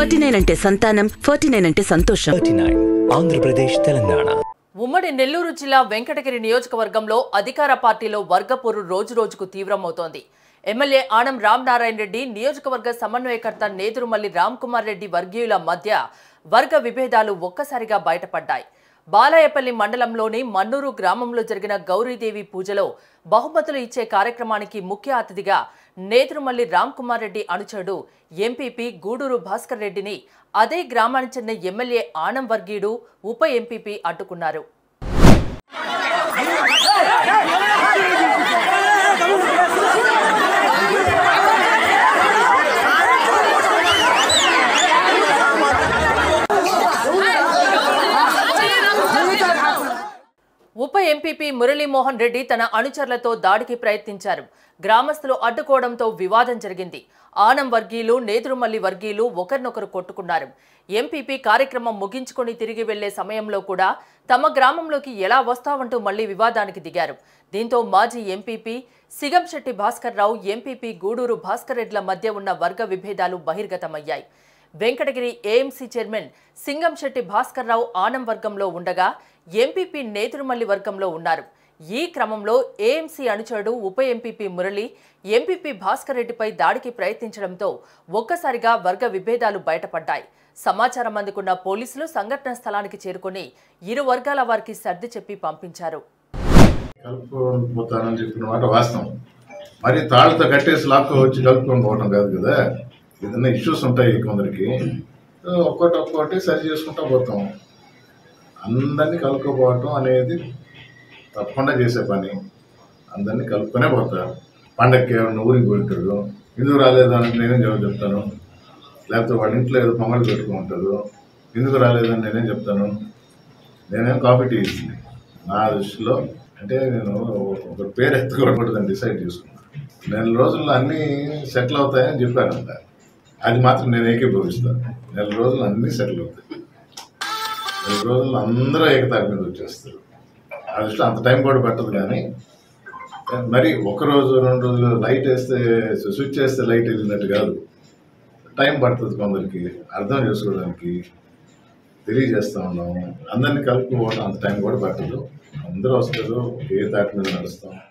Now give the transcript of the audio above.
forty nine అంటే సంతానం forty nine అంటే సంతోషం థర్టీ నైన్ ఆంధ్రప్రదేశ్ తెలంగాణ ఉమ్మడి నెల్లూరు జిల్లా వెంకటగిరి నియోజకవర్గంలో అధికార పార్టీలో వర్గపోరు రోజు రోజుకు తీవ్రమవుతోంది ఎమ్మెల్యే ఆనం రామనారాయణ రెడ్డి నియోజకవర్గ సమన్వయకర్త నేదురుమల్లి రామ్ కుమార్ రెడ్డి వర్గీయుల మధ్య వర్గ విభేదాలు ఒక్కసారిగా బయటపడ్డాయి బాలాయపల్లి మండలంలోని మన్నూరు గ్రామంలో జరిగిన గౌరీదేవి పూజలో బహుమతులు ఇచ్చే కార్యక్రమానికి ముఖ్య అతిథిగా నేదురుమల్లి రామ్ కుమార్ రెడ్డి అనుచరుడు ఎంపీపీ గూడూరు భాస్కర్ రెడ్డిని అదే గ్రామానికి చెందిన ఎమ్మెల్యే ఆనం వర్గీయుడు ఉప ఎంపీపీ అడ్డుకున్నారు ఉప ఎంపీపీ మురళీమోహన్ రెడ్డి తన అనుచరులతో దాడికి ప్రయత్నించారు గ్రామస్తులు అడ్డుకోవడంతో వివాదం జరిగింది ఆనం వర్గీయులు నేదురుమల్లి వర్గీయులు ఒకరినొకరు కొట్టుకున్నారు ఎంపీపీ కార్యక్రమం ముగించుకొని తిరిగి వెళ్లే సమయంలో కూడా తమ గ్రామంలోకి ఎలా వస్తావంటూ మళ్లీ వివాదానికి దిగారు దీంతో మాజీ ఎంపీపీ సిగంశెట్టి భాస్కర్ రావు ఎంపీపీ గూడూరు భాస్కర్ రెడ్ల మధ్య ఉన్న వర్గ విభేదాలు బహిర్గతమయ్యాయి వెంకటగిరి ఏఎంసీ చైర్మన్ సింగంశెట్టి భాస్కర్ రావు ఆనం వర్గంలో ఉండగా ఎంపీపీ నేదురుమల్లి వర్గంలో ఉన్నారు ఈ క్రమంలో ఏఎంసీ అనుచరుడు ఉప ఎంపీపీ మురళి ఎంపీపీ భాస్కర్ రెడ్డిపై దాడికి ప్రయత్నించడంతో ఒక్కసారిగా వర్గ విభేదాలు బయటపడ్డాయి సమాచారం అందుకున్న పోలీసులు సంఘటన స్థలానికి చేరుకుని ఇరు వర్గాల వారికి సర్ది చెప్పి పంపించారు కలుపుకొని పోతానని చెప్పిన మాట వాస్తవం మరి తాళ్ళతో కట్టేసి లాక్కు వచ్చి కలుపుకొని పోవడం కాదు కదా ఏదైనా ఇష్యూస్ ఉంటాయి కొందరికి సో ఒక్కోటి ఒక్కోటి సరి చేసుకుంటూ పోతాం అందరినీ కలుపుకోపోవటం అనేది తప్పకుండా చేసే పని అందరినీ కలుపుకొనే పోతారు పండగకి ఏమన్నా ఊరికి పోయింటాడు ఎందుకు రాలేదు అని నేనేం జవాబు చెప్తాను లేకపోతే వాళ్ళ ఇంట్లో ఏదో పొంగల్ పెట్టుకుంటారు ఎందుకు రాలేదని నేనేం చెప్తాను నేనేం కాఫీ టీ ఇస్తుంది నా దృష్టిలో అంటే నేను ఒక పేరు ఎత్తుకోకూడదని డిసైడ్ చేసుకున్నాను నెల రోజుల్లో అన్నీ సెటిల్ అవుతాయని చెప్పాను అంట అది మాత్రం నేను ఏకీభవిస్తాను నెల రోజులు అన్నీ సెటిల్ అవుతాయి నెల రోజుల్లో అందరూ ఏకతాటి మీద వచ్చేస్తారు ఆ దృష్టిలో అంత టైం కూడా పట్టదు కానీ మరి ఒక రోజు రెండు రోజులు లైట్ వేస్తే స్విచ్ చేస్తే లైట్ వెళ్ళినట్టు కాదు టైం పడుతుంది కొందరికి అర్థం చేసుకోవడానికి తెలియజేస్తా ఉన్నాము అందరినీ కలుపుకోవడం అంత టైం కూడా పట్టదు అందరూ వస్తారు ఏ తాటి మీద నడుస్తాం